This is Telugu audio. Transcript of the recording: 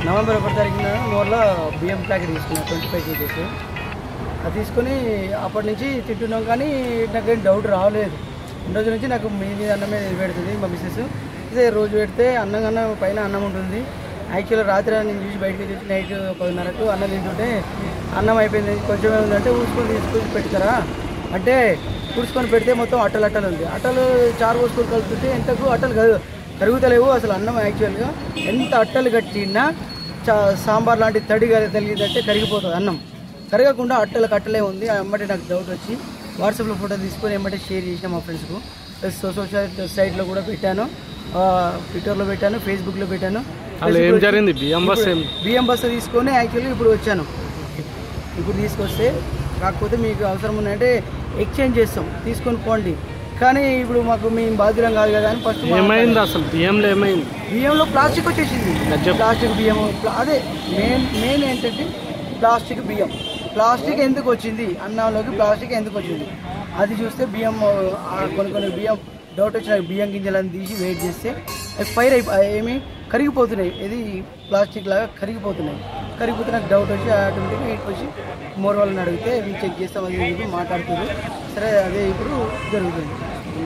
నవంబర్ ఒకటి తారీఖున మోర్లో బియ్యం ప్యాకెట్ తీసుకున్నాను ట్వంటీ ఫైవ్ కేజీస్ అది తీసుకొని అప్పటి నుంచి తింటున్నాం కానీ నాకేం డౌట్ రాలేదు ఈ రోజు నుంచి నాకు మీ మీద అన్నమే పెడుతుంది మా మిస్సెస్ ఇదే రోజు పెడితే అన్నం కన్నా పైన అన్నం ఉంటుంది యాక్చువల్గా రాత్రి నేను చూసి బయటకు చూసి నైట్ పదిన్నరకు అన్నం తింటుంటే అన్నం అయిపోయింది కొంచెమే ఉందంటే ఊసుకొని తీసుకొని పెడతారా అంటే కూర్చుకొని పెడితే మొత్తం అట్టలు అట్టలు ఉంది అట్టలు చారు పోసుకొని కలుపుతుంటే ఎంతకు అట్టలు కదు కరుగుతలేవు అసలు అన్నం యాక్చువల్గా ఎంత అట్టలు కట్టినా చా సాంబార్ లాంటి తడి కలిగిందంటే కరిగిపోతుంది అన్నం కరగకుండా అట్టలు కట్టలే ఉంది అమ్మటే నాకు డౌట్ వచ్చి వాట్సాప్లో ఫోటో తీసుకొని ఎమ్మటే షేర్ చేసిన మా ఫ్రెండ్స్కు ప్లస్ సోషల్ సైట్లో కూడా పెట్టాను ఆ, ట్విట్టర్లో పెట్టాను ఫేస్బుక్లో పెట్టాను అలా ఏం జరిగింది బియ్యం బస్ ఏం బియ్యం బస్సు తీసుకొని యాక్చువల్లీ ఇప్పుడు వచ్చాను ఇప్పుడు తీసుకొస్తే కాకపోతే మీకు అవసరం ఉందంటే ఎక్స్చేంజ్ చేస్తాం తీసుకొని పోండి కానీ ఇప్పుడు మాకు మేము బాధ్యులం కాదు కదా అని ఫస్ట్ ఏమైంది అసలు బియ్యంలో ఏమైంది బియ్యంలో ప్లాస్టిక్ వచ్చేసింది అది చెప్పు. ప్లాస్టిక్ బియ్యం ప్లా- అదే మెయిన్ మెయిన్ ఏంటంటే ప్లాస్టిక్ బియ్యం ప్లాస్టిక్ ఎందుకు వచ్చింది అన్నంలోకి ప్లాస్టిక్ ఎందుకు వచ్చింది అది చూస్తే బియ్యం ఆ, కొన్ని కొన్ని బియ్యం డౌట్ వచ్చిన బియ్యం గింజలను తీసి వెయిట్ చేస్తే అవి ఫైర్ అయిపో ఏమి కరిగిపోతున్నాయి ఇది ప్లాస్టిక్ లాగా కరిగిపోతున్నాయి కరిగిపోతే నాకు డౌట్ వచ్చి ఆటోమేటిక్గా ఇటు వచ్చి మోర్ వాళ్ళని అడిగితే ఇవి చెక్ చేస్తాం అది ఇది మాట్లాడుతుంది సరే అదే ఇప్పుడు జరుగుతుంది